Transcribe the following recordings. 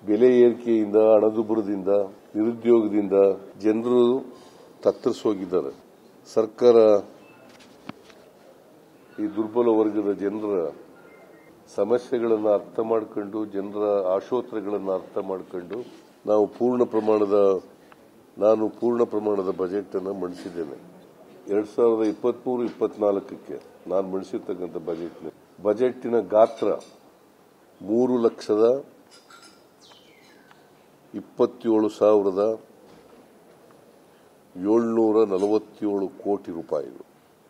ಬೆಲೆ ಏರಿಕೆಯಿಂದ ಹಣದುಬ್ಬರದಿಂದ ನಿರುದ್ಯೋಗದಿಂದ ಜನರು ತತ್ತರಿಸೋಗಿದ್ದಾರೆ ಸರ್ಕಾರ ಈ ದುರ್ಬಲ ವರ್ಗದ ಜನರ ಸಮಸ್ಯೆಗಳನ್ನು ಅರ್ಥ ಮಾಡಿಕೊಂಡು ಜನರ ಆಶೋತ್ತರಗಳನ್ನು ಅರ್ಥ ಮಾಡಿಕೊಂಡು ನಾವು ಪೂರ್ಣ ಪ್ರಮಾಣದ ನಾನು ಪೂರ್ಣ ಪ್ರಮಾಣದ ಬಜೆಟ್ ಅನ್ನು ಮಂಡಿಸಿದ್ದೇನೆ ಎರಡ್ ಸಾವಿರದ ಇಪ್ಪತ್ಮೂರು ಇಪ್ಪತ್ನಾಲ್ಕಕ್ಕೆ ನಾನು ಮಂಡಿಸಿರ್ತಕ್ಕಂಥ ಬಜೆಟ್ ಬಜೆಟ್ಟಿನ ಗಾತ್ರ ಮೂರು ಲಕ್ಷದ ಇಪ್ಪತ್ತೇಳು ಸಾವಿರದ ಏಳ್ನೂರ ನಲವತ್ತೇಳು ಕೋಟಿ ರೂಪಾಯಿಗಳು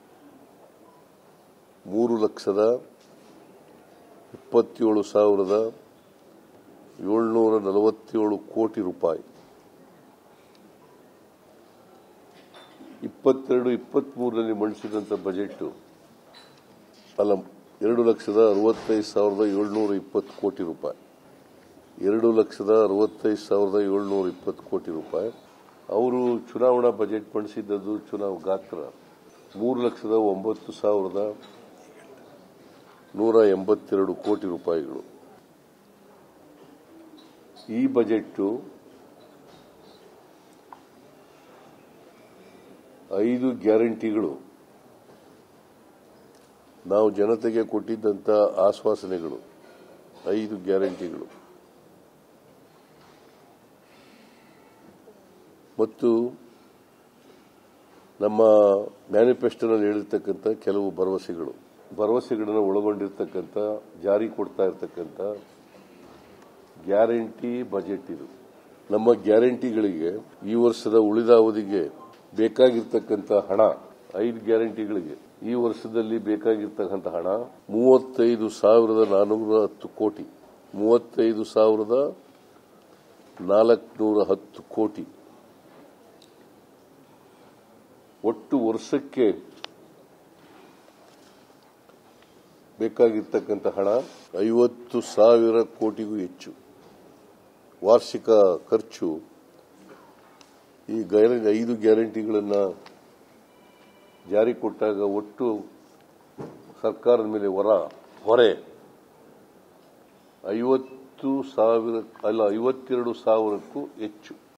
ಮೂರು ಲಕ್ಷದ ಇಪ್ಪತ್ತೇಳು ಸಾವಿರದ ಏಳ್ನೂರ ನಲವತ್ತೇಳು ಕೋಟಿ ರೂಪಾಯಿ ಇಪ್ಪತ್ತೆರಡು ಇಪ್ಪತ್ಮೂರರಲ್ಲಿ ಮಂಡಿಸಿದಂಥ ಬಜೆಟ್ ಅಲ್ಲ ಎರಡು ಲಕ್ಷದ ಅರವತ್ತೈದು ಸಾವಿರದ ಏಳ್ನೂರ ಇಪ್ಪತ್ತು ಕೋಟಿ ರೂಪಾಯಿ ಎರಡು ಲಕ್ಷದ ಅರವತ್ತೈದು ಸಾವಿರದ ಏಳ್ನೂರ ಇಪ್ಪತ್ತು ಕೋಟಿ ರೂಪಾಯಿ ಅವರು ಚುನಾವಣಾ ಬಜೆಟ್ ಮಂಡಿಸಿದ್ದದ್ದು ಚುನಾವ್ ಗಾತ್ರ ಮೂರು ಲಕ್ಷದ ಒಂಬತ್ತು ಸಾವಿರದ ನೂರ ಎಂಬತ್ತೆರಡು ಕೋಟಿ ರೂಪಾಯಿಗಳು ಈ ಬಜೆಟ್ ಐದು ಗ್ಯಾರಂಟಿಗಳು ನಾವು ಜನತೆಗೆ ಕೊಟ್ಟಿದ್ದಂಥ ಆಶ್ವಾಸನೆಗಳು ಐದು ಗ್ಯಾರಂಟಿಗಳು ಮತ್ತು ನಮ್ಮ ಮ್ಯಾನಿಫೆಸ್ಟೋನಲ್ಲಿ ಹೇಳಿರ್ತಕ್ಕಂಥ ಕೆಲವು ಭರವಸೆಗಳು ಭರವಸೆಗಳನ್ನು ಒಳಗೊಂಡಿರ್ತಕ್ಕಂಥ ಜಾರಿ ಕೊಡ್ತಾ ಇರತಕ್ಕಂಥ ಗ್ಯಾರಂಟಿ ಬಜೆಟ್ ಇದು ನಮ್ಮ ಗ್ಯಾರಂಟಿಗಳಿಗೆ ಈ ವರ್ಷದ ಉಳಿದ ಅವಧಿಗೆ ಬೇಕಾಗಿರ್ತಕ್ಕಂಥ ಹಣ ಐದು ಗ್ಯಾರಂಟಿಗಳಿಗೆ ಈ ವರ್ಷದಲ್ಲಿ ಬೇಕಾಗಿರ್ತಕ್ಕಂಥ ಹಣ ಮೂವತ್ತೈದು ಸಾವಿರದ ನಾನ್ನೂರ ಹತ್ತು ಕೋಟಿ ಮೂವತ್ತೈದು ಸಾವಿರದ ನಾಲ್ಕುನೂರ ಹತ್ತು ಕೋಟಿ ಒಟ್ಟು ವರ್ಷಕ್ಕೆ ಬೇಕಾಗಿರ್ತಕ್ಕಂಥ ಹಣ ಐವತ್ತು ಸಾವಿರ ಕೋಟಿಗೂ ಹೆಚ್ಚು ವಾರ್ಷಿಕ ಖರ್ಚು ಈ ಗ್ಯಾರಂಟಿ ಐದು ಗ್ಯಾರಂಟಿಗಳನ್ನು ಜಾರಿ ಕೊಟ್ಟಾಗ ಒಟ್ಟು ಸರ್ಕಾರದ ಮೇಲೆ ಹೊರ ಹೊರೆ ಐವತ್ತು ಸಾವಿರ ಅಲ್ಲ ಐವತ್ತೆರಡು ಸಾವಿರಕ್ಕೂ ಹೆಚ್ಚು